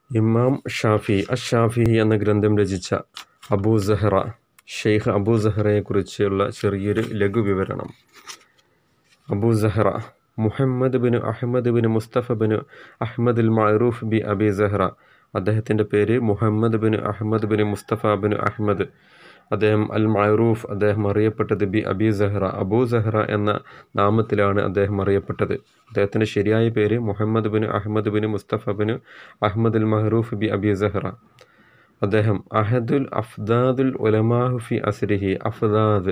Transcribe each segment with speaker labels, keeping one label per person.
Speaker 1: ഇമാം ഷാഫി അഷാഫി എന്ന ഗ്രന്ഥം രചിച്ച അബൂ സഹറ ഷെയ്ഖ് അബൂ സഹറയെക്കുറിച്ചുള്ള ചെറിയൊരു ലഘുവിവരണം Abu Zahra Muhammad bin Ahmad bin Mustafa bin Ahmad al Maruf bi Abi Zahra അദ്ദേഹത്തിൻ്റെ പേര് Muhammad bin Ahmad bin Mustafa bin Ahmad അദ്ദേഹം അൽ മഅറൂഫ് അദ്ദേഹം അറിയപ്പെട്ടത് bi Abi Zahra Abu Zahra എന്ന നാമത്തിലാണ് അദ്ദേഹം അറിയപ്പെട്ടത് അദ്ദേഹത്തിൻ്റെ ശരിയായ പേര് Muhammad bin Ahmad bin Mustafa bin Ahmad al Maruf bi Abi Zahra അദ്ദേഹം അഹദുൽ അഫ്ദാദുൽ ഉലമാഹു ഫി അസ്രിഹി അഫ്ദാദ്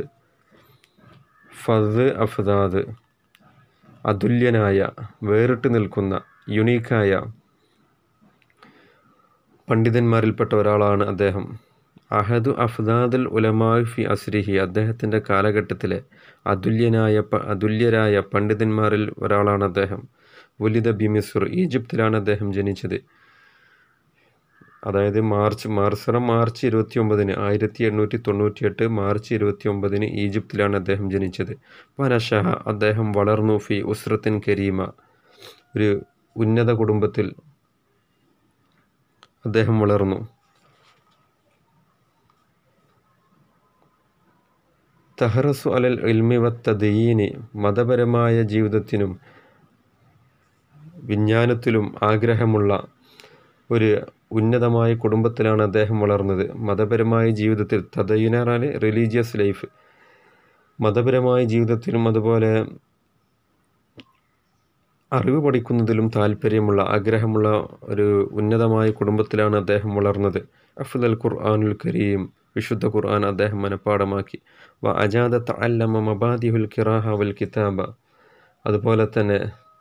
Speaker 1: ഫദ് അഫ്ദാദ് അതുല്യനായ വേറിട്ട് നിൽക്കുന്ന യുണീക്കായ പണ്ഡിതന്മാരിൽപ്പെട്ട ഒരാളാണ് അദ്ദേഹം അഹദു അഫ്ദാദുൽ ഉലമാഹു ഫി അസ്രിഹി അദ്ദേഹത്തിൻ്റെ കാലഘട്ടത്തിലെ അതുല്യനായ പ അതുല്യരായ പണ്ഡിതന്മാരിൽ ഒരാളാണ് അദ്ദേഹം വലിത ബി മിസുർ ഈജിപ്തിലാണ് അദ്ദേഹം ജനിച്ചത് അതായത് മാർച്ച് മാർസറ മാർച്ച് ഇരുപത്തി ഒമ്പതിന് ആയിരത്തി എണ്ണൂറ്റി തൊണ്ണൂറ്റി എട്ട് മാർച്ച് ഇരുപത്തി ഒമ്പതിന് ഈജിപ്തിലാണ് അദ്ദേഹം ജനിച്ചത് വനഷഹ അദ്ദേഹം വളർന്നു ഫി ഉസ്രത്തിൻ കരീമ ഒരു ഉന്നത കുടുംബത്തിൽ അദ്ദേഹം വളർന്നു തഹറസു അലൽ ഇൽമി വത്തദീനി മതപരമായ ജീവിതത്തിനും വിജ്ഞാനത്തിലും ആഗ്രഹമുള്ള ഒരു ഉന്നതമായ കുടുംബത്തിലാണ് അദ്ദേഹം വളർന്നത് മതപരമായ ജീവിതത്തിൽ തദയുനാറാല് റിലീജിയസ് ലൈഫ് മതപരമായ ജീവിതത്തിലും അതുപോലെ അറിവ് പഠിക്കുന്നതിലും താല്പര്യമുള്ള ആഗ്രഹമുള്ള ഒരു ഉന്നതമായ കുടുംബത്തിലാണ് അദ്ദേഹം വളർന്നത് അഫ്ദൽ ഖുർആാനുൽ കരീം വിശുദ്ധ ഖുർആൻ അദ്ദേഹം മനഃപ്പാടമാക്കി വ അജാദ തഅല്ലമ മബാദിഹുൽ കിറാഹ വൽ കിതാബ അതുപോലെ തന്നെ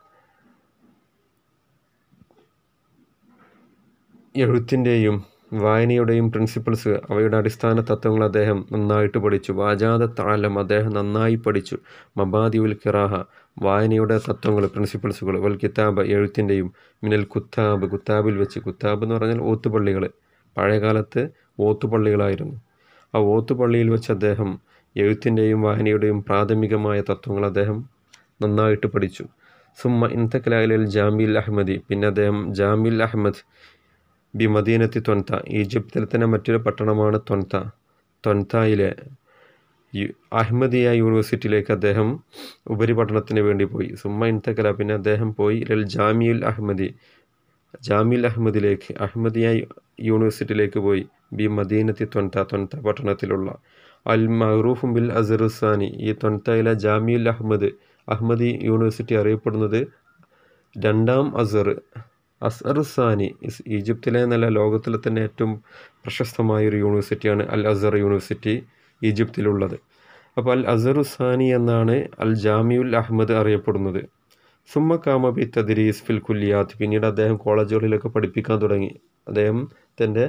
Speaker 1: എഴുത്തിൻ്റെയും വായനയുടെയും പ്രിൻസിപ്പിൾസ് അവയുടെ അടിസ്ഥാന തത്വങ്ങൾ അദ്ദേഹം നന്നായിട്ട് പഠിച്ചു വാജാദ താലം അദ്ദേഹം നന്നായി പഠിച്ചു മബാദി ഉൽ കിറാഹ വായനയുടെ തത്വങ്ങൾ പ്രിൻസിപ്പിൾസുകൾ വൽ കിതാബ് എഴുത്തിൻ്റെയും മിനൽ കുത്താബ് കുത്താബിൽ വെച്ച് കുത്താബ് എന്ന് പറഞ്ഞാൽ ഓത്തുപള്ളികൾ പഴയകാലത്ത് ഓത്തുപള്ളികളായിരുന്നു ആ ഓത്തുപള്ളിയിൽ വെച്ച് അദ്ദേഹം എഴുത്തിൻ്റെയും വായനയുടെയും പ്രാഥമികമായ തത്വങ്ങൾ അദ്ദേഹം നന്നായിട്ട് പഠിച്ചു സുമ്മ ഇൻതക്കലാലിൽ ജാമിൽ അഹമ്മദി പിന്നെ അദ്ദേഹം ജാമിൽ അഹമ്മദ് ബി മദീനത്തി ത്വൻത ഈജിപ്തിലെ തന്നെ മറ്റൊരു പട്ടണമാണ് ത്വൻത ത്വൻതയിലെ അഹമ്മദിയ യൂണിവേഴ്സിറ്റിയിലേക്ക് അദ്ദേഹം ഉപരിപഠനത്തിന് വേണ്ടി പോയി സുമ്മ ഇൻതക്കല പിന്നെ അദ്ദേഹം പോയി ലൽ ജാമിയുൽ അഹമ്മദി ജാമിൽ അഹമ്മദിലേക്ക് അഹമ്മദിയ യൂണിവേഴ്സിറ്റിയിലേക്ക് പോയി ബി മദീനത്തി ത്വൻത ത്വൻത പട്ടണത്തിലുള്ള അൽ മഹറൂഫും ബിൽ അസറുസാനി ഈ ത്വൻതയിലെ ജാമിയുൽ അഹമ്മദ് അഹമ്മദി യൂണിവേഴ്സിറ്റി അറിയപ്പെടുന്നത് രണ്ടാം അസർ അസറുസാനി ഈജിപ്തിലെ നല്ല ലോകത്തിലെ തന്നെ ഏറ്റവും പ്രശസ്തമായ ഒരു യൂണിവേഴ്സിറ്റിയാണ് അൽ അസർ യൂണിവേഴ്സിറ്റി ഈജിപ്തിലുള്ളത് അപ്പോൾ അൽ അസറുസാനി എന്നാണ് അൽ ജാമിയുൽ അഹമ്മദ് അറിയപ്പെടുന്നത് സുമ്മ കാമ ബി തദ്രീസ് ഫിൽ കുല്ലിയാത്ത് പിന്നീട് അദ്ദേഹം കോളേജുകളിലൊക്കെ പഠിപ്പിക്കാൻ തുടങ്ങി അദ്ദേഹം തൻ്റെ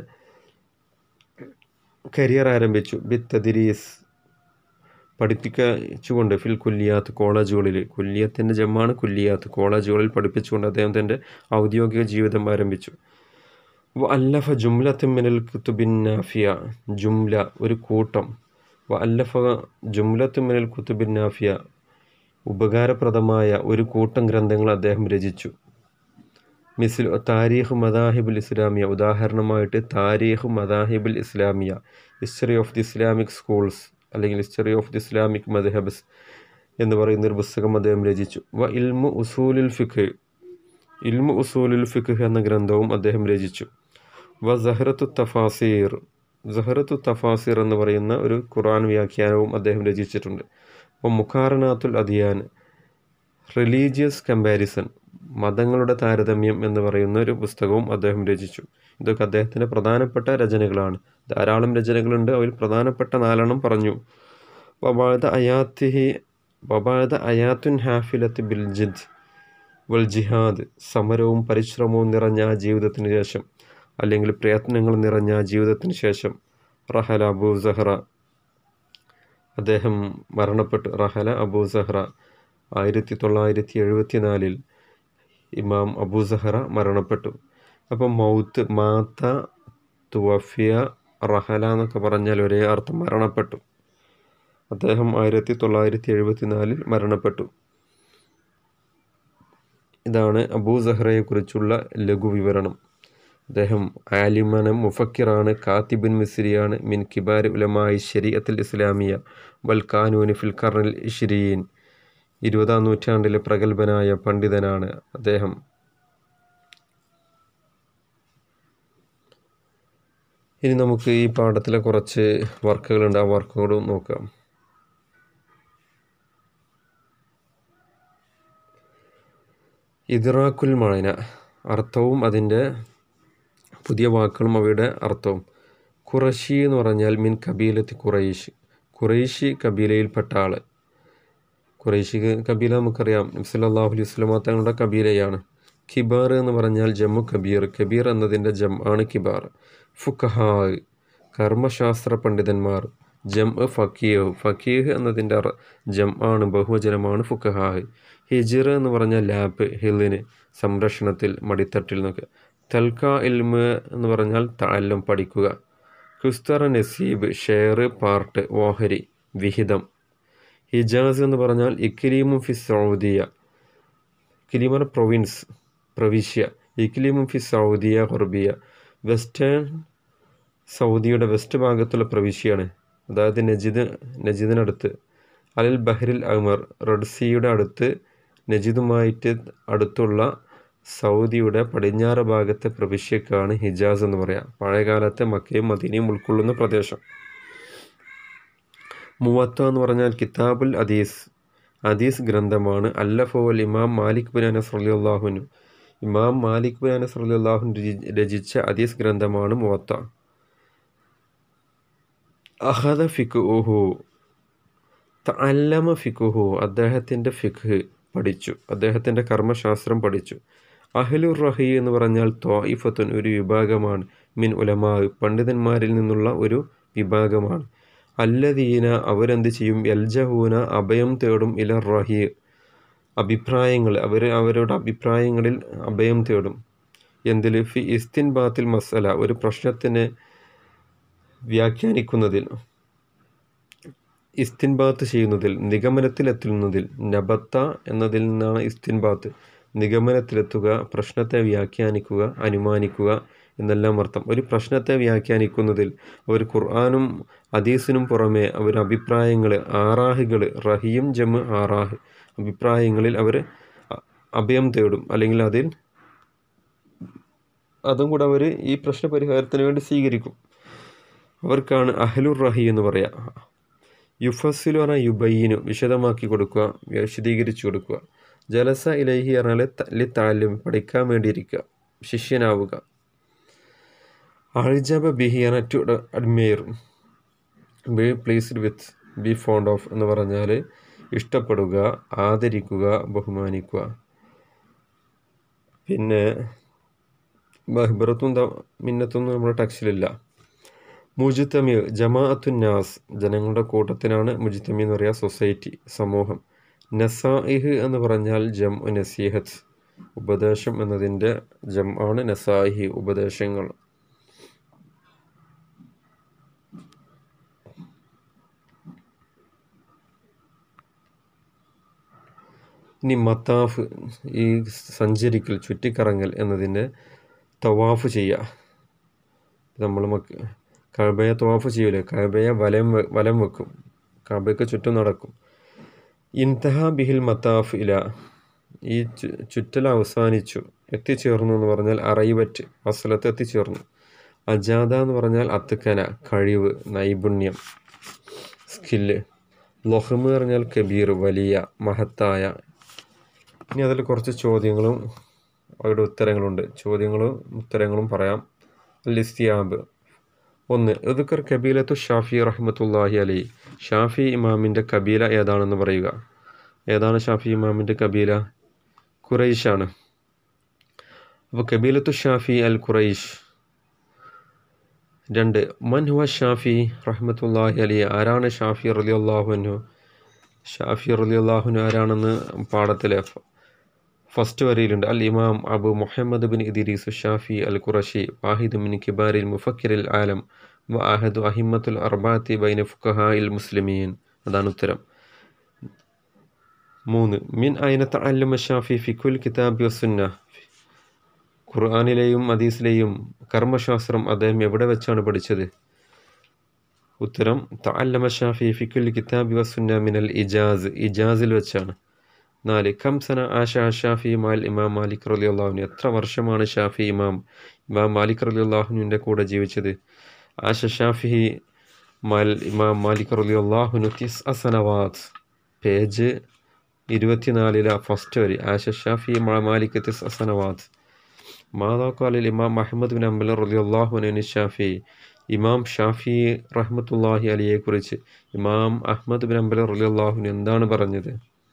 Speaker 1: കരിയർ ആരംഭിച്ചു ബി തദ്രീസ് പഠിപ്പിച്ചുകൊണ്ട് ഫിൽ കുല്ലിയാത്ത് കോളേജുകളിൽ കുല്ലിയത്തിൻ്റെ ജമ്മാണ് കുല്ലിയാത്ത് കോളേജുകളിൽ പഠിപ്പിച്ചുകൊണ്ട് അദ്ദേഹം തൻ്റെ ഔദ്യോഗിക ജീവിതം ആരംഭിച്ചു വ അല്ലഫ ജുംലത്ത് മിനൽ കുത്തുബിൻ നാഫിയ ജുംല ഒരു കൂട്ടം വ അല്ലഫ ജുംലത്ത് മിനൽ കുത്തുബിൻ നാഫിയ ഉപകാരപ്രദമായ ഒരു കൂട്ടം ഗ്രന്ഥങ്ങൾ അദ്ദേഹം രചിച്ചു മിസിൽ താരീഖ് മദാഹിബുൽ ഇസ്ലാമിയ ഉദാഹരണമായിട്ട് താരീഖ് മദാഹിബുൽ ഇസ്ലാമിയ history of the Islamic schools അല്ലെങ്കിൽ ഹിസ്റ്ററി ഓഫ് ദി ഇസ്ലാമിക് മദ്ഹബസ് എന്ന് പറയുന്ന ഒരു പുസ്തകം അദ്ദേഹം രചിച്ചു വ ഇൽമു ഉസൂലുൽ ഫിഖ് ഇൽമു ഉസൂലുൽ ഫിഖ് എന്ന ഗ്രന്ഥവും അദ്ദേഹം രചിച്ചു വ സഹറത്തു തഫാസീർ സഹറത്തു തഫാസീർ എന്ന് പറയുന്ന ഒരു ഖുറാൻ വ്യാഖ്യാനവും അദ്ദേഹം രചിച്ചിട്ടുണ്ട് അപ്പോൾ മുഖാറനാത്തുൽ അദിയാൻ റിലീജിയസ് കമ്പാരിസൺ മതങ്ങളുടെ താരതമ്യം എന്ന് പറയുന്ന ഒരു പുസ്തകവും അദ്ദേഹം രചിച്ചു ഇതൊക്കെ അദ്ദേഹത്തിൻ്റെ പ്രധാനപ്പെട്ട രചനകളാണ് ധാരാളം രചനകളുണ്ട് അതിൽ പ്രധാനപ്പെട്ട നാലെണ്ണം പറഞ്ഞു വബാദ അയാത്തിഹി വബാദ അയാത്തുൻ ഹാഫിലത്ത് ബിൽ ജിദ് വൽ ജിഹാദ് സമരവും പരിശ്രമവും നിറഞ്ഞ ആ ജീവിതത്തിന് ശേഷം അല്ലെങ്കിൽ പ്രയത്നങ്ങൾ നിറഞ്ഞ ആ ജീവിതത്തിന് ശേഷം റഹല അബൂ സഹ്റ അദ്ദേഹം മരണപ്പെട്ടു റഹല അബൂ സഹ്റ ആയിരത്തി തൊള്ളായിരത്തി എഴുപത്തി നാലിൽ ഇമാം അബൂ സഹറ മരണപ്പെട്ടു അപ്പം മൗത്ത് മാത്ത തുവഫിയ റഹല എന്നൊക്കെ പറഞ്ഞാൽ ഒരേ അർത്ഥം മരണപ്പെട്ടു അദ്ദേഹം ആയിരത്തി തൊള്ളായിരത്തി എഴുപത്തി നാലിൽ മരണപ്പെട്ടു ഇതാണ് അബൂ സഹ്റയെക്കുറിച്ചുള്ള ലഘു വിവരണം അദ്ദേഹം ആലിമന മുഫക്കിറാണ് കാത്തിബുൻ മിസ്രിയാണ് മിൻ കിബാർ ഉലമായി ശരീഅത്തുൽ ഇസ്ലാമിയ വൽ കാനൂനി ഫിൽ കർണിൽ ഇഷ്രീൻ ഇരുപതാം നൂറ്റാണ്ടിലെ പ്രഗത്ഭനായ പണ്ഡിതനാണ് അദ്ദേഹം ഇനി നമുക്ക് ഈ പാഠത്തിലെ കുറച്ച് വർക്കുകളുണ്ട് ആ വർക്കുകളും നോക്കാം ഇദ്റാക്കുൽ മായന അർത്ഥവും അതിൻ്റെ പുതിയ വാക്കുകളും അവയുടെ അർത്ഥവും ഖുറഷി എന്ന് പറഞ്ഞാൽ മിൻ കബീലത്ത് ഖുറൈഷ് ഖുറൈഷി കബീലയിൽപ്പെട്ട ആൾ ഖുറൈഷി കബീല നമുക്കറിയാം നബ്സല്ലാഹു അലൈഹി വസ്ലമ തങ്ങളുടെ കബീലയാണ് കിബാർ എന്ന് പറഞ്ഞാൽ ജമ്മു കബീർ കബീർ എന്നതിൻ്റെ ജം ആണ് കിബാർ ഫുഖഹാ കർമ്മശാസ്ത്ര പണ്ഡിതന്മാർ ജം ഫക്കീഹ് ഫക്കീഹ് എന്നതിൻ്റെ ജം ആണ് ബഹുവചനമാണ് ഫുഖഹാഹ് ഹിജിർ എന്ന് പറഞ്ഞാൽ ലാബ് ഹിലിന് സംരക്ഷണത്തിൽ മടിത്തട്ടിൽ നിന്നൊക്കെ തൽക്ക ഇൽമ് എന്ന് പറഞ്ഞാൽ താലം പഠിക്കുക ക്രിസ്തറ നസീബ് ഷെയർ പാർട്ട് ഓഹരി വിഹിതം ഹിജാസ് എന്ന് പറഞ്ഞാൽ ഇക്ലീമും ഫി സൗദിയ ഇക്ലീമർ പ്രൊവിൻസ് പ്രവിശ്യ ഇക്ലീമും ഫി സൗദിയ ഹുർബിയ വെസ്റ്റേൺ സൗദിയുടെ വെസ്റ്റ് ഭാഗത്തുള്ള പ്രവിശ്യയാണ് അതായത് നജിദ് നജിദിനടുത്ത് അലൽ ബഹ്റിൽ അമർ റെഡ് സീയുടെ അടുത്ത് നജിദുമായിട്ട് അടുത്തുള്ള സൗദിയുടെ പടിഞ്ഞാറ് ഭാഗത്തെ പ്രവിശ്യക്കാണ് ഹിജാസ് എന്ന് പറയാം പഴയകാലത്തെ മക്കയും മദീനയും ഉൾക്കൊള്ളുന്ന പ്രദേശം മുവത്ത എന്ന് പറഞ്ഞാൽ കിതാബുൽ അദീസ് അദീസ് ഗ്രന്ഥമാണ് അല്ലഫോൽ ഇമാം മാലിക് ബിൻ അനസ് റലിയുള്ളാഹുനു ഇമാം മാലിക് ബിൻ അനസ് റലിയുള്ളാഹുൻ രചിച്ച അദീസ് ഗ്രന്ഥമാണ് മുവത്ത അഹദ ഫിഖുഹു തഅല്ലമ ഫിഖുഹു അദ്ദേഹത്തിൻ്റെ ഫിഖ് പഠിച്ചു അദ്ദേഹത്തിൻ്റെ കർമ്മശാസ്ത്രം പഠിച്ചു അഹ്ലുർ റഹി എന്ന് പറഞ്ഞാൽ ത്വായിഫത്തുൻ ഒരു വിഭാഗമാണ് മിൻ ഉലമാ പണ്ഡിതന്മാരിൽ നിന്നുള്ള ഒരു വിഭാഗമാണ് അല്ലദീന അവരെന്ത് ചെയ്യും എൽജഹൂന അഭയം തേടും ഇല റഹി അഭിപ്രായങ്ങൾ അവർ അവരുടെ അഭിപ്രായങ്ങളിൽ അഭയം തേടും എന്തിൽ ഫി ഇസ്തിൻ ബാത്തിൽ മസല ഒരു പ്രശ്നത്തിന് വ്യാഖ്യാനിക്കുന്നതിൽ ഇസ്തിൻബാത്ത് ചെയ്യുന്നതിൽ നിഗമനത്തിലെത്തുന്നതിൽ നബത്ത എന്നതിൽ നിന്നാണ് ഇസ്തിൻബാത്ത് നിഗമനത്തിലെത്തുക പ്രശ്നത്തെ വ്യാഖ്യാനിക്കുക അനുമാനിക്കുക എന്നെല്ലാം അർത്ഥം ഒരു പ്രശ്നത്തെ വ്യാഖ്യാനിക്കുന്നതിൽ അവർ ഖുർആാനും അദീസിനും പുറമെ അവർ അഭിപ്രായങ്ങൾ ആറാഹുകൾ റഹിയും ജമ് ആറാഹ് അഭിപ്രായങ്ങളിൽ അവർ അഭയം തേടും അല്ലെങ്കിൽ അതിൽ അതും കൂടെ അവർ ഈ പ്രശ്ന പരിഹാരത്തിന് വേണ്ടി സ്വീകരിക്കും അവർക്കാണ് അഹ്ലുർ റഹി എന്ന് പറയാം യുഫസിലു പറഞ്ഞാൽ യുബയ്യനു വിശദമാക്കി കൊടുക്കുക വിശദീകരിച്ചു കൊടുക്കുക ജലസ ഇലഹി പറഞ്ഞാൽ ലി താലും പഠിക്കാൻ വേണ്ടിയിരിക്കുക ശിഷ്യനാവുക അൾജബ ബിഹി എന്ന to admire be pleased with be fond of എന്ന് പറഞ്ഞാൽ ഇഷ്ടപ്പെടുക ആദരിക്കുക ബഹുമാനിക്കുക പിന്നെ ബഹ്ബറത്തും മിന്നത്തൊന്നും നമ്മുടെ ടെക്സ്റ്റിലില്ല മുജിത്തമി ജമാഅത്തുന്നാസ് ജനങ്ങളുടെ കൂട്ടത്തിനാണ് മുജിത്തമി എന്ന് പറയുക സൊസൈറ്റി സമൂഹം നസായിഹ് എന്ന് പറഞ്ഞാൽ ജം നസീഹത്ത് ഉപദേശം എന്നതിൻ്റെ ജം ആണ് നസായിഹി ഉപദേശങ്ങൾ ഇനി മത്താഫ് ഈ സഞ്ചരിക്കൽ ചുറ്റിക്കറങ്ങൽ എന്നതിൻ്റെ തവാഫ് ചെയ്യുക നമ്മൾ മക്ക് കഴബയെ തവാഫ് ചെയ്യൂലേ കഴബയെ വലം വലം വെക്കും കഴബയ്ക്ക് ചുറ്റും നടക്കും ഇൻതഹ ബിഹിൽ മത്താഫ് ഇല ഈ ചുറ്റൽ അവസാനിച്ചു എത്തിച്ചേർന്നു എന്ന് പറഞ്ഞാൽ അറൈവറ്റ് ആ സ്ഥലത്ത് എത്തിച്ചേർന്നു അജാദ എന്ന് പറഞ്ഞാൽ അത്തുക്കന കഴിവ് നൈപുണ്യം സ്കില്ല് ലൊഹമ് പറഞ്ഞാൽ കബീർ വലിയ മഹത്തായ ഇനി അതിൽ കുറച്ച് ചോദ്യങ്ങളും അവരുടെ ഉത്തരങ്ങളുണ്ട് ചോദ്യങ്ങളും ഉത്തരങ്ങളും പറയാം ലിസ്തിയാബ് ഒന്ന് എതുക്കർ കബീലത്തു ഷാഫി റഹ്മത്തുല്ലാഹി അലി ഷാഫി ഇമാമിൻ്റെ കബീല ഏതാണെന്ന് പറയുക ഏതാണ് ഷാഫി ഇമാമിൻ്റെ കബീല ഖുറൈഷാണ് അപ്പോൾ കബീലത്തു ഷാഫി അൽ ഖുറൈഷ് രണ്ട് മൻ ഹുവ ഷാഫി റഹ്മത്തുല്ലാഹി അലി ആരാണ് ഷാഫി റലി അള്ളാഹുനു ഷാഫി റലി അള്ളാഹുനു ആരാണെന്ന് പാഠത്തിലെ ഫസ്റ്റ് വരിയിലുണ്ട് al Imam Abu Muhammad bin Idris Shafi al Qurashi വാഹിദ് ബിൻ കിബാരിൽ മുഫക്കിറിൽ ആലം വ അഹദു അഹിമ്മത്തുൽ അർബാത്തി ബൈന ഫുഖഹ ഇൽ മുസ്ലിമീൻ അതാണ് ഉത്തരം മൂന്ന് മിൻ അയിന തഅല്ലമ ഷാഫി ഫി കുൽ കിതാബി വസുന്ന ഖുർആാനിലെയും ഹദീസിലെയും കർമ്മശാസ്ത്രം അദ്ദേഹം എവിടെ വെച്ചാണ് പഠിച്ചത് ഉത്തരം തഅല്ലമ ഷാഫി ഫിക്കുൽ കിതാബി വസുന്ന മിനൽ ഇജാസ് ഇജാസിൽ വെച്ചാണ് നാല് കംസന ആഷ ഷാഫി മാൽ ഇമാം മാലിക് റലി അള്ളാഹുനു എത്ര വർഷമാണ് ഷാഫി ഇമാം ഇമാം മാലിക് റലി അള്ളാഹുനുവിൻ്റെ കൂടെ ജീവിച്ചത് ആഷ ഷാഫി മാൽ ഇമാം മാലിക് റലി അള്ളാഹുനു തിസ് അസനവാത്ത് പേജ് ഇരുപത്തിനാലിലെ ഫസ്റ്റ് വരി ആഷ ഷാഫി മാ മാലിക് തിസ് അസനവാത്ത് മാതാക്കാലിൽ ഇമാം അഹമ്മദ് ബിൻ അംബൽ റലി അള്ളാഹുനു ഷാഫി ഇമാം ഷാഫി റഹ്മത്തുല്ലാഹി അലിയെക്കുറിച്ച് ഇമാം അഹമ്മദ് ബിൻ അംബൽ റലി അള്ളാഹുനു എന്താണ് പറഞ്ഞത്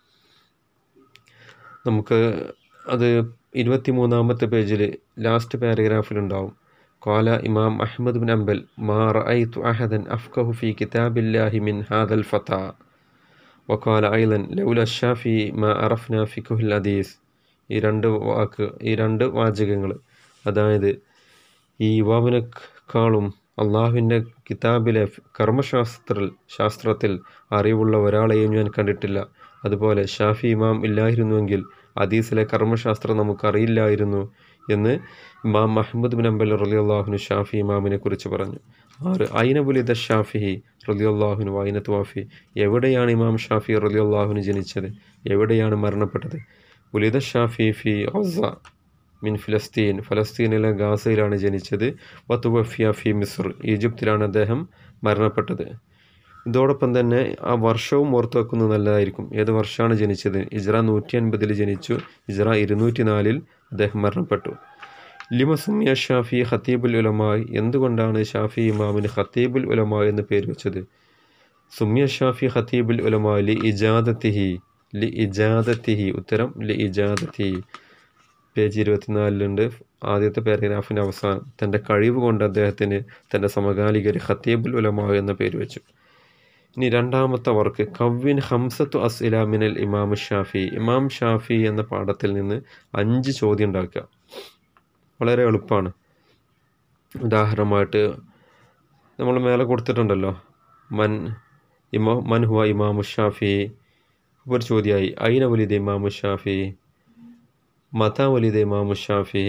Speaker 1: നമുക്ക് അത് ഇരുപത്തി മൂന്നാമത്തെ പേജിൽ ലാസ്റ്റ് പാരഗ്രാഫിലുണ്ടാവും قال إمام أحمد بن أنبل ما رأيت أحدا أفقه في كتاب الله من هذا الفتى وقال أيضا لولا الشافعي ما عرفنا فقه الحديث ഈ രണ്ട് വാക്ക് ഈ രണ്ട് വാചകങ്ങൾ അതായത് ഈ യുവാവിനെക്കാളും അള്ളാഹുവിൻ്റെ കിതാബിലെ കർമ്മശാസ്ത്ര ശാസ്ത്രത്തിൽ അറിവുള്ള ഒരാളെയും ഞാൻ കണ്ടിട്ടില്ല അതുപോലെ ഷാഫി ഇമാം ഇല്ലായിരുന്നുവെങ്കിൽ ഹദീസിലെ കർമ്മശാസ്ത്രം നമുക്കറിയില്ലായിരുന്നു എന്ന് ഇമാം മഹമ്മദ് ബിൻ അംബൽ റലി അള്ളാഹുനു ഷാഫി ഇമാമിനെ കുറിച്ച് പറഞ്ഞു ആറ് ഐനബുലിദ ഷാഫി റലി അള്ളാഹുനു ഐനത്ത് വാഫി എവിടെയാണ് ഇമാം ഷാഫി റലി അള്ളാഹുനു ജനിച്ചത് എവിടെയാണ് മരണപ്പെട്ടത് ഉലിദ ഷാഫി ഫി ഒസ മിൻ ഫിലസ്തീൻ ഫലസ്തീനിലെ ഗാസയിലാണ് ജനിച്ചത് വത്തുവഫിയ ഫി മിസ്ർ ഈജിപ്തിലാണ് അദ്ദേഹം മരണപ്പെട്ടത് ഇതോടൊപ്പം തന്നെ ആ വർഷവും ഓർത്തു വെക്കുന്നത് നല്ലതായിരിക്കും ഏത് വർഷമാണ് ജനിച്ചത് ഇജ്ര നൂറ്റി അൻപതിൽ ജനിച്ചു ഇജ്ര ഇരുന്നൂറ്റി നാലിൽ അദ്ദേഹം മരണപ്പെട്ടു ലിമ സുമിയ ഷാഫി ഖത്തീബുൽ ഉലമായി എന്തുകൊണ്ടാണ് ഷാഫി ഇമാമിന് ഖത്തീബുൽ ഉലമ എന്ന് പേര് വെച്ചത് സുമിയ ഷാഫി ഖത്തീബുൽ ഉലമ ലി ഇജാദത്തിഹി ലി ഇജാദത്തിഹി ഉത്തരം ലി ഇജാദത്തിഹി പേജ് ഇരുപത്തിനാലിലുണ്ട് ആദ്യത്തെ പാരഗ്രാഫിൻ്റെ അവസാനം തൻ്റെ കഴിവ് കൊണ്ട് അദ്ദേഹത്തിന് തൻ്റെ സമകാലികർ ഖത്തീബുൽ ഉലമ എന്ന പേര് വെച്ചു ഇനി രണ്ടാമത്തെ വർക്ക് കവ്വിൻ ഹംസത്തു അസ് ഇലാമിനൽ ഇമാം ഷാഫി ഇമാം ഷാഫി എന്ന പാഠത്തിൽ നിന്ന് അഞ്ച് ചോദ്യം ഉണ്ടാക്കുക വളരെ എളുപ്പമാണ് ഉദാഹരണമായിട്ട് നമ്മൾ മേലെ കൊടുത്തിട്ടുണ്ടല്ലോ മൻ ഇമാ മൻ ഹുവ ഇമാമു ഷാഫി ഒരു ചോദ്യമായി ഐന വലിദ് ഇമാമു ഷാഫി മത വലിദ് ഇമാമു ഷാഫി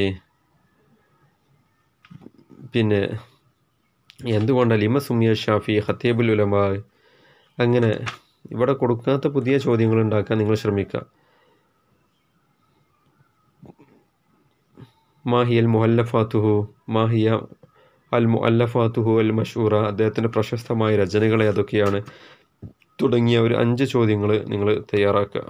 Speaker 1: പിന്നെ എന്തുകൊണ്ടാണ് ലിമ സുമിയ ഷാഫി ഹത്തീബുൽ ഉലമ അങ്ങനെ ഇവിടെ കൊടുക്കാത്ത പുതിയ ചോദ്യങ്ങൾ ഉണ്ടാക്കാൻ നിങ്ങൾ ശ്രമിക്കുക മാഹിയൽ മുഹല്ലഫാത്തുഹു മാഹിയ അൽ മുഅല്ലഫാത്തുഹു അൽ മഷൂറ അദ്ദേഹത്തിൻ്റെ പ്രശസ്തമായ രചനകൾ ഏതൊക്കെയാണ് തുടങ്ങിയ ഒരു അഞ്ച് ചോദ്യങ്ങൾ നിങ്ങൾ തയ്യാറാക്കുക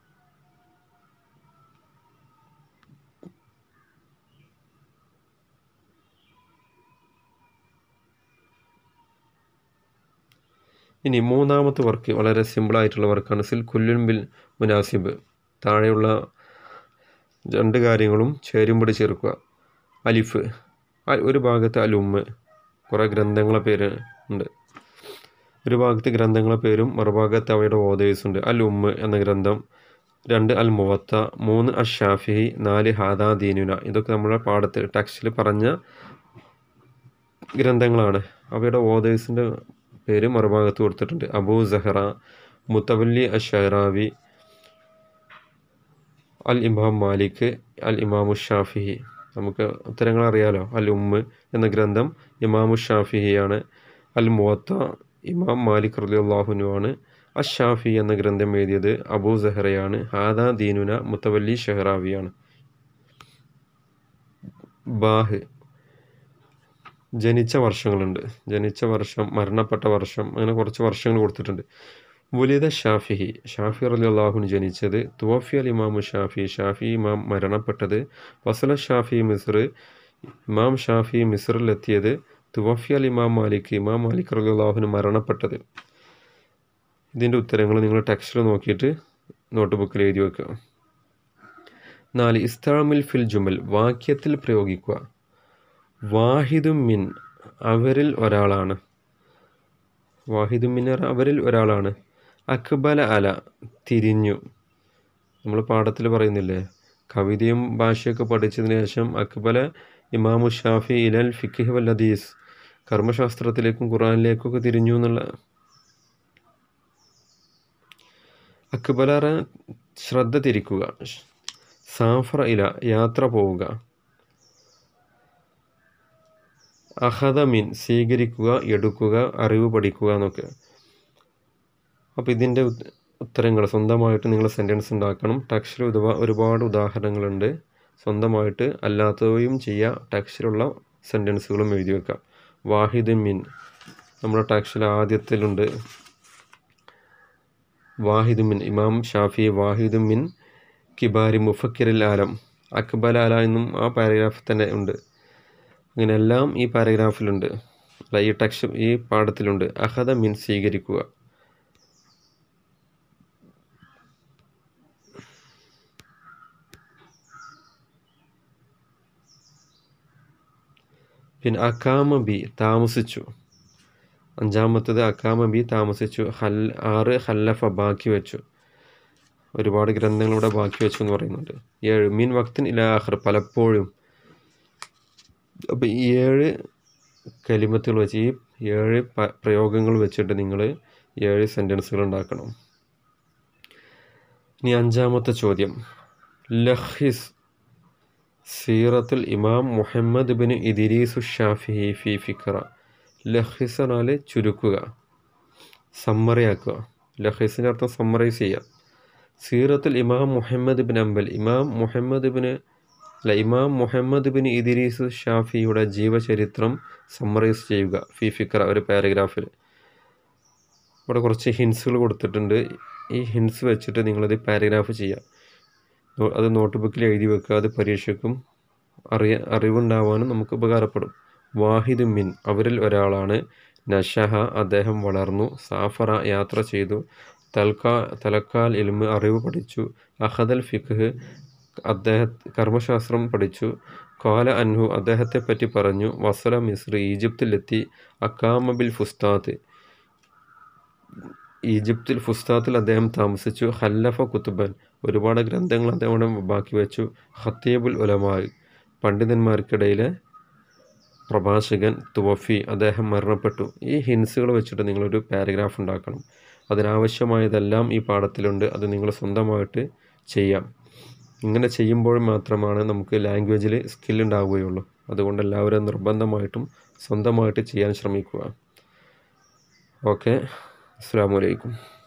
Speaker 1: ഇനി മൂന്നാമത്തെ വർക്ക് വളരെ സിമ്പിളായിട്ടുള്ള വർക്കാണ് സിൽ കുല്ലുൻ ബിൽ മുനാസിബ് താഴെയുള്ള രണ്ട് കാര്യങ്ങളും ചേരുമ്പടി ചേർക്കുക അലിഫ് ഒരു ഭാഗത്ത് അൽ ഉമ്മ് കുറേ ഗ്രന്ഥങ്ങളെ പേര് ഉണ്ട് ഒരു ഭാഗത്ത് ഗ്രന്ഥങ്ങളെ പേരും മറുഭാഗത്ത് അവയുടെ ഓതേഴ്സ് ഉണ്ട് അൽ ഉമ്മ് എന്ന ഗ്രന്ഥം രണ്ട് അൽ മുവത്ത മൂന്ന് അൽ ഷാഫി നാല് ഹാദാ ദീനുന ഇതൊക്കെ നമ്മുടെ പാഠത്തിൽ ടെക്സ്റ്റിൽ പറഞ്ഞ ഗ്രന്ഥങ്ങളാണ് അവയുടെ ഓതേഴ്സിൻ്റെ പേര് മറുഭാഗത്ത് കൊടുത്തിട്ടുണ്ട് അബൂ സഹറ മുത്തവല്ലി അഷറാവി അൽ ഇമാം മാലിക് അൽ ഇമാമു ഷാഫിഹി നമുക്ക് ഉത്തരങ്ങൾ അറിയാലോ അൽ ഉമ്മ് എന്ന ഗ്രന്ഥം ഇമാമു ഷാഫിഹിയാണ് അൽ മുവത്ത ഇമാം മാലിക് റലിയുള്ളാഹുനുവാണ് അഷാഫി എന്ന ഗ്രന്ഥം എഴുതിയത് അബൂ സഹറയാണ് ഹാദ ദീനുന മുത്തവല്ലി ഷെഹറാവിയാണ് ബാഹ് ജനിച്ച വർഷങ്ങളുണ്ട് ജനിച്ച വർഷം മരണപ്പെട്ട വർഷം അങ്ങനെ കുറച്ച് വർഷങ്ങൾ കൊടുത്തിട്ടുണ്ട് വലിത ഷാഫിഹി ഷാഫി അലി അള്ളാഹുന് ജനിച്ചത് തുവഫി അൽ ഇമാമു ഷാഫി ഷാഫി ഇമാം മരണപ്പെട്ടത് വസല ഷാഫി മിസ്ർ ഇമാം ഷാഫി മിസ്റിലെത്തിയത് തുവഫി അൽ ഇമാം മാലിക് ഇമാം മാലിക് അലി അള്ളാഹുന് മരണപ്പെട്ടത് ഇതിൻ്റെ ഉത്തരങ്ങൾ നിങ്ങൾ ടെക്സ്റ്റിൽ നോക്കിയിട്ട് നോട്ട് ബുക്കിൽ എഴുതി വെക്കുക നാല് ഇസ്താമിൽ ഫിൽ ജുമൽ വാക്യത്തിൽ പ്രയോഗിക്കുക വാഹിദും മിൻ അവരിൽ ഒരാളാണ് വാഹിദും മിൻ അവരിൽ ഒരാളാണ് അക്ബല അല തിരിഞ്ഞു നമ്മൾ പാഠത്തിൽ പറയുന്നില്ലേ കവിതയും ഭാഷയൊക്കെ പഠിച്ചതിന് ശേഷം അക്ബല ഇമാമു ഷാഫി ഇലൽ ഫിഖിഹ് വൽ ഹദീസ് കർമ്മശാസ്ത്രത്തിലേക്കും ഖുറാനിലേക്കൊക്കെ തിരിഞ്ഞു എന്നുള്ള അക്ബലറ ശ്രദ്ധ തിരിക്കുക സാഫറ ഇല യാത്ര പോവുക അഹദ മിൻ സ്വീകരിക്കുക എടുക്കുക അറിവ് പഠിക്കുക എന്നൊക്കെ അപ്പോൾ ഇതിൻ്റെ ഉത്തരങ്ങൾ സ്വന്തമായിട്ട് നിങ്ങൾ സെൻറ്റൻസ് ഉണ്ടാക്കണം ടെക്സ്റ്റിൽ ഒരുപാട് ഉദാഹരണങ്ങളുണ്ട് സ്വന്തമായിട്ട് അല്ലാത്തവയും ചെയ്യുക ടെക്സ്റ്റിലുള്ള സെൻറ്റൻസുകളും എഴുതി വെക്കാം വാഹിദ് മിൻ നമ്മുടെ ടെക്സ്റ്റിൽ ആദ്യത്തിലുണ്ട് വാഹിദ് മിൻ ഇമാം ഷാഫി വാഹിദ് മിൻ കിബാരി മുഫക്കിറിൽ ആലം അക്ബൽ ആല എന്നും ആ പാരഗ്രാഫിൽ തന്നെ ഉണ്ട് അങ്ങനെ എല്ലാം ഈ പാരഗ്രാഫിലുണ്ട് അല്ല ഈ ടെക്സ്റ്റ് ഈ പാഠത്തിലുണ്ട് അഹദ മിൻ സ്വീകരിക്കുക പിന്നെ അക്കാമ ബി താമസിച്ചു അഞ്ചാമത്തത് അക്കാമ ബി താമസിച്ചു ഹൽ ആറ് ഹല്ലഫ ബാക്കി വെച്ചു ഒരുപാട് ഗ്രന്ഥങ്ങളിവിടെ ബാക്കി വെച്ചു എന്ന് പറയുന്നുണ്ട് ഏഴ് മീൻ വക്തിൻ ഇലാഹർ പലപ്പോഴും അപ്പോൾ ഈ ഏഴ് കലിമത്തുകൾ വെച്ച് ഈ ഏഴ് പ്രയോഗങ്ങൾ വെച്ചിട്ട് നിങ്ങൾ ഏഴ് സെൻറ്റൻസുകൾ ഉണ്ടാക്കണം ഇനി അഞ്ചാമത്തെ ചോദ്യം ലഹിസ് സീറത്തുൽ Imam Muhammad bin Idris Shafi ഫി ഫിക്ര ലഹിസ് എന്നാൽ ചുരുക്കുക സമ്മറിയാക്കുക ലഹിസിൻ്റെ അർത്ഥം സമ്മറൈസ് ചെയ്യുക സീറത്തുൽ ഇമാം മുഹമ്മദ് ബിൻ അംബൽ ഇമാം മുഹമ്മദ് ബിൻ അല്ല ഇമാം മുഹമ്മദ് ബിൻ ഇദിരീസ് ഷാഫിയുടെ ജീവചരിത്രം സമ്മറൈസ് ചെയ്യുക ഫി ഫിക്ര ഒരു പാരഗ്രാഫിൽ ഇവിടെ കുറച്ച് ഹിൻസുകൾ കൊടുത്തിട്ടുണ്ട് ഈ ഹിൻസ് വെച്ചിട്ട് നിങ്ങളത് പാരഗ്രാഫ് ചെയ്യുക അത് നോട്ട് ബുക്കിൽ എഴുതി വെക്കുക അത് പരീക്ഷയ്ക്കും അറിയ അറിവുണ്ടാവാനും നമുക്ക് ഉപകാരപ്പെടും വാഹിദ് മിൻ അവരിൽ ഒരാളാണ് നഷഹ അദ്ദേഹം വളർന്നു സാഫറ യാത്ര ചെയ്തു തൽക്കാ തലക്കാൽ ഇൽമ് അറിവ് പഠിച്ചു അഹദൽ ഫിഖ് അദ്ദേഹ കർമ്മശാസ്ത്രം പഠിച്ചു കാല അൻഹു അദ്ദേഹത്തെ പറ്റി പറഞ്ഞു വസല മിസ്ർ ഈജിപ്തിലെത്തി അക്കാമബിൽ ഫുസ്താത്ത് ഈജിപ്തിൽ ഫുസ്താത്തിൽ അദ്ദേഹം താമസിച്ചു ഹല്ലഫ കുത്തുബൻ ഒരുപാട് ഗ്രന്ഥങ്ങൾ അദ്ദേഹം ബാക്കി വെച്ചു ഹത്തീബുൽ ഉലമായി പണ്ഡിതന്മാർക്കിടയിലെ പ്രഭാഷകൻ തുവഫി അദ്ദേഹം മരണപ്പെട്ടു ഈ ഹിൻസുകൾ വെച്ചിട്ട് നിങ്ങളൊരു പാരഗ്രാഫ് ഉണ്ടാക്കണം അതിനാവശ്യമായതെല്ലാം ഈ പാഠത്തിലുണ്ട് അത് നിങ്ങൾ സ്വന്തമായിട്ട് ചെയ്യാം ഇങ്ങനെ ചെയ്യുമ്പോൾ മാത്രമാണ് നമുക്ക് ലാംഗ്വേജിൽ സ്കിൽ ഉണ്ടാവുകയുള്ളൂ അതുകൊണ്ട് എല്ലാവരും നിർബന്ധമായിട്ടും സ്വന്തമായിട്ട് ചെയ്യാൻ ശ്രമിക്കുക ഓക്കെ അസ്സാം വലൈക്കും